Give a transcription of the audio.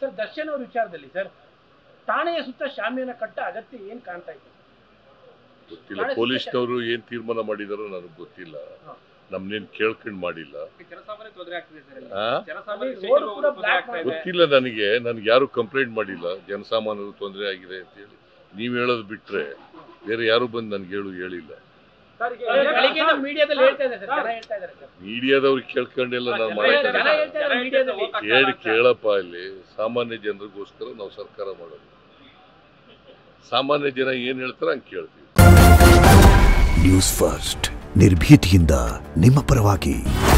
Sir Darshan ಅವ್ರ ವಿಚಾರದಲ್ಲಿ sir ಠಾಣೆಯ ಸುತ್ತ ಶಾಮಿಯಾನ ಕಟ್ಟ ಅಗತ್ಯ ಏನ್ ಕಾಣ್ತಾ ಇತ್ತು ಗೊತ್ತಿಲ್ಲ ನಾಳೆ ಪೊಲೀಸ್ನವರು ಏನ್ ತೀರ್ಮಾನ ಮಾಡಿದಾರೋ ನನಗೆ ಗೊತ್ತಿಲ್ಲ ಹಾ. ನಮ್ನೇನ್ ಕೇಳ್ಕೊಂಡ್ ಮಾಡಿಲ್ಲ ಜನಸಾಮಾನ್ಯ ತೊಂದರೆ ಆಗ್ತಿದೆ ಸರ್ ಆ? ಜನಸಾಮಾನ್ಯ ಅದೇ road ಕೂಡ ತೊಂದರೆ block ಆಗ್ತಾ ಇದೆ ಗೊತ್ತಿಲ್ಲ ನನಗೆ ನನ್ಗೆ ಯಾರು ಕಂಪ್ಲೇಂಟ್ ಮಾಡಿಲ್ಲ ಜನಸಾಮಾನ್ಯರು ತೊಂದರೆ ಆಗಿದೆ ಅಂತ ಹೇಳಿ ನೀವ್ ಹೇಳೋದು ಬಿಟ್ರೆ ಬೇರೆ ಯಾರು ಬಂದು ನನ್ಗೆ ಹೇಳು ಹೇಳಿಲ್ಲ ಬೆಳಿಗ್ಗೆ ಮೀಡಿಯಾದಲ್ಲಿ ಹೇಳ್ತಾ ಇದ್ದಾರೆ ಸರ್ ಜನ ಹೇಳ್ತಾ ಇದ್ದಾರೆ ಸರ್ ಮೀಡಿಯಾದವ್ರಿಗೆ ಕೇಳ್ಕೊಂಡೆಲ್ಲ ನಾನು ಜನ ಮಾಡಕ್ಕೆ ಜನ ಹೇಳ್ತಾ ಇದ್ದಾರೆ ಮೀಡಿಯಾದಲ್ಲಿ ಕೇಳಿ ಕೇಳಪ್ಪ ಇಲ್ಲಿ ಸಾಮಾನ್ಯ ಜನರಿಗೋಸ್ಕರ ನಾವು ಸರ್ಕಾರ ಮಾಡೋದು ಸಾಮಾನ್ಯ ಜನ ಏನ್ ಹೇಳ್ತಾರೆ ಹಂಗೆ ಕೇಳ್ತೀವಿ ನ್ಯೂಸ್ ಫಸ್ಟ್ ನಿರ್ಭೀತಿಯಿಂದ ನಿಮ್ಮ ಪರವಾಗಿ